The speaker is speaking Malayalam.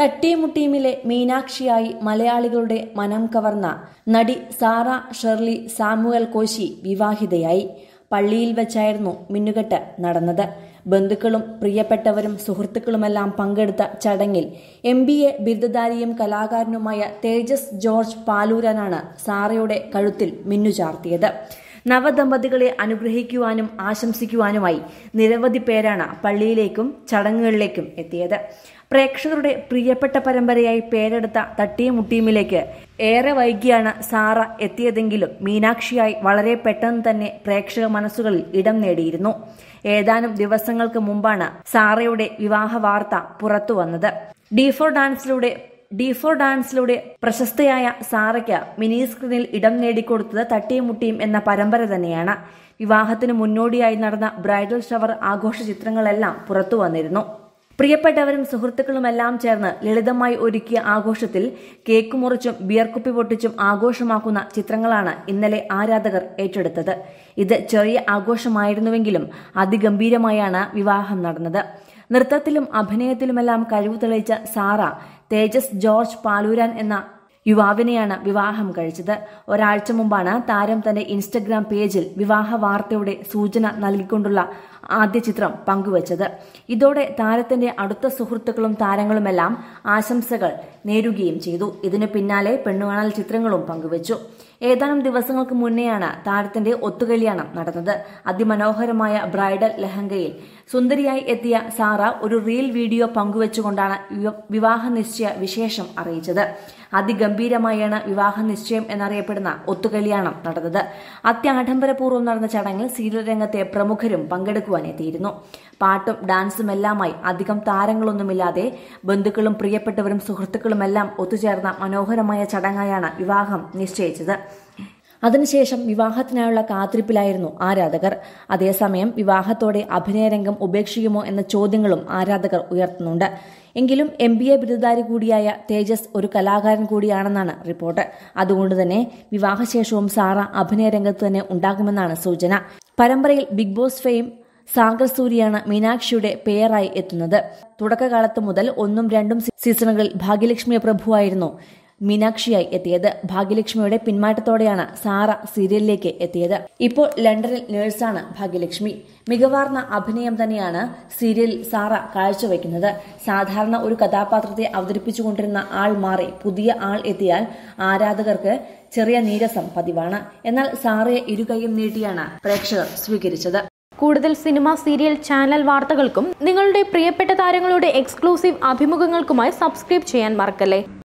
തട്ടിമുട്ടിയുമിലെ മീനാക്ഷിയായി മലയാളികളുടെ മനം കവർന്ന നടി സാറ ഷെർലി സാമുവൽ കോശി വിവാഹിതയായി പള്ളിയിൽ വെച്ചായിരുന്നു മിന്നുകെട്ട് നടന്നത് ബന്ധുക്കളും പ്രിയപ്പെട്ടവരും സുഹൃത്തുക്കളുമെല്ലാം പങ്കെടുത്ത ചടങ്ങിൽ എം ബി എ ബിരുദധാരിയും കലാകാരനുമായ തേജസ് ജോർജ് പാലൂരാനാണ് സാറയുടെ കഴുത്തിൽ മിന്നുചാർത്തിയത് നവദമ്പതികളെ അനുഗ്രഹിക്കുവാനും ആശംസിക്കുവാനുമായി നിരവധി പേരാണ് പള്ളിയിലേക്കും ചടങ്ങുകളിലേക്കും എത്തിയത് പ്രേക്ഷകരുടെ പ്രിയപ്പെട്ട പരമ്പരയായി പേരെടുത്ത തട്ടിയും മുട്ടിയുമിലേക്ക് ഏറെ വൈകിയാണ് സാറ എത്തിയതെങ്കിലും മീനാക്ഷിയായി വളരെ പെട്ടെന്ന് തന്നെ പ്രേക്ഷക മനസ്സുകളിൽ ഇടം നേടിയിരുന്നു ഏതാനും ദിവസങ്ങൾക്ക് മുമ്പാണ് സാറയുടെ വിവാഹ വാർത്ത പുറത്തു വന്നത് ഡി ഫോർ ഡാൻസിലൂടെ ഡി ഫോർ ഡാൻസിലൂടെ പ്രശസ്തയായ സാറയ്ക്ക് മിനി സ്ക്രീനിൽ ഇടം നേടിക്കൊടുത്തത് തട്ടിയും മുട്ടിയും എന്ന പരമ്പര തന്നെയാണ് വിവാഹത്തിന് മുന്നോടിയായി നടന്ന ബ്രൈഡൽ ഷവർ ആഘോഷ ചിത്രങ്ങളെല്ലാം പുറത്തു വന്നിരുന്നു പ്രിയപ്പെട്ടവരും സുഹൃത്തുക്കളുമെല്ലാം ചേർന്ന് ലളിതമായി ഒരുക്കിയ ആഘോഷത്തിൽ കേക്ക് മുറിച്ചും ബിയർ കുപ്പി പൊട്ടിച്ചും ആഘോഷമാക്കുന്ന ചിത്രങ്ങളാണ് ഇന്നലെ ആരാധകർ ഏറ്റെടുത്തത് ഇത് ചെറിയ ആഘോഷമായിരുന്നുവെങ്കിലും അതിഗംഭീരമായാണ് വിവാഹം നടന്നത് നൃത്തത്തിലും അഭിനയത്തിലുമെല്ലാം കഴിവ് തെളിയിച്ച സാറ തേജസ് ജോർജ് പാലൂരാൻ എന്ന യുവാവിനെയാണ് വിവാഹം കഴിച്ചത് ഒരാഴ്ച മുമ്പാണ് താരം തന്റെ ഇൻസ്റ്റഗ്രാം പേജിൽ വിവാഹ വാർത്തയുടെ സൂചന നൽകിക്കൊണ്ടുള്ള ആദ്യ ചിത്രം പങ്കുവച്ചത് ഇതോടെ താരത്തിന്റെ അടുത്ത സുഹൃത്തുക്കളും താരങ്ങളുമെല്ലാം ആശംസകൾ നേരുകയും ചെയ്തു ഇതിനു പിന്നാലെ പെണ്ണുകാണൽ ചിത്രങ്ങളും പങ്കുവച്ചു ഏതാനും ദിവസങ്ങൾക്ക് മുന്നെയാണ് താരത്തിന്റെ ഒത്തുകല്യാണം നടന്നത് അതിമനോഹരമായ ബ്രൈഡൽ ലഹങ്കയിൽ സുന്ദരിയായി എത്തിയ സാറ ഒരു റീൽ വീഡിയോ പങ്കുവച്ചുകൊണ്ടാണ് വിവാഹ നിശ്ചയ വിശേഷം അറിയിച്ചത് അതിഗംഭീരമായാണ് വിവാഹ നിശ്ചയം എന്നറിയപ്പെടുന്ന ഒത്തുകല്യാണം നടന്നത് അത്യാഡംബരപൂർവ്വം നടന്ന ചടങ്ങിൽ സീരിയൽ രംഗത്തെ പ്രമുഖരും പങ്കെടുക്കുവാൻ എത്തിയിരുന്നു പാട്ടും ഡാൻസും എല്ലാമായി അധികം താരങ്ങളൊന്നുമില്ലാതെ ബന്ധുക്കളും പ്രിയപ്പെട്ടവരും സുഹൃത്തുക്കളുമെല്ലാം ഒത്തുചേർന്ന മനോഹരമായ ചടങ്ങായാണ് വിവാഹം നിശ്ചയിച്ചത് അതിനുശേഷം വിവാഹത്തിനായുള്ള കാത്തിരിപ്പിലായിരുന്നു ആരാധകർ അതേസമയം വിവാഹത്തോടെ അഭിനയരംഗം ഉപേക്ഷിക്കുമോ എന്ന ചോദ്യങ്ങളും ആരാധകർ ഉയർത്തുന്നുണ്ട് എങ്കിലും എം ബി എ ബിരുദധാരി കൂടിയായ തേജസ് ഒരു കലാകാരൻ കൂടിയാണെന്നാണ് റിപ്പോർട്ട് അതുകൊണ്ട് തന്നെ വിവാഹശേഷവും സാറ അഭിനയരംഗത്ത് തന്നെ ഉണ്ടാകുമെന്നാണ് സൂചന പരമ്പരയിൽ ബിഗ് ബോസ് ഫെയിം സാഗർ സൂരിയാണ് മീനാക്ഷിയുടെ പേരായി എത്തുന്നത് തുടക്കകാലത്ത് മുതൽ ഒന്നും രണ്ടും സീസണുകളിൽ ഭാഗ്യലക്ഷ്മി പ്രഭുവായിരുന്നു മീനാക്ഷിയായി എത്തിയത് ഭാഗ്യലക്ഷ്മിയുടെ പിന്മാറ്റത്തോടെയാണ് സാറ സീരിയലിലേക്ക് എത്തിയത് ഇപ്പോൾ ലണ്ടനിൽ നഴ്സാണ് ഭാഗ്യലക്ഷ്മി മികവാർന്ന അഭിനയം തന്നെയാണ് സീരിയലിൽ സാറ കാഴ്ചവെക്കുന്നത് സാധാരണ ഒരു കഥാപാത്രത്തെ അവതരിപ്പിച്ചുകൊണ്ടിരുന്ന ആൾ മാറി പുതിയ ആൾ എത്തിയാൽ ആരാധകർക്ക് ചെറിയ നീരസം പതിവാണ് എന്നാൽ സാറയെ ഇരുകൈയും നീട്ടിയാണ് പ്രേക്ഷകർ സ്വീകരിച്ചത് കൂടുതൽ സിനിമ സീരിയൽ ചാനൽ വാർത്തകൾക്കും നിങ്ങളുടെ പ്രിയപ്പെട്ട താരങ്ങളുടെ എക്സ്ക്ലൂസീവ് അഭിമുഖങ്ങൾക്കുമായി സബ്സ്ക്രൈബ് ചെയ്യാൻ മറക്കല്ലേ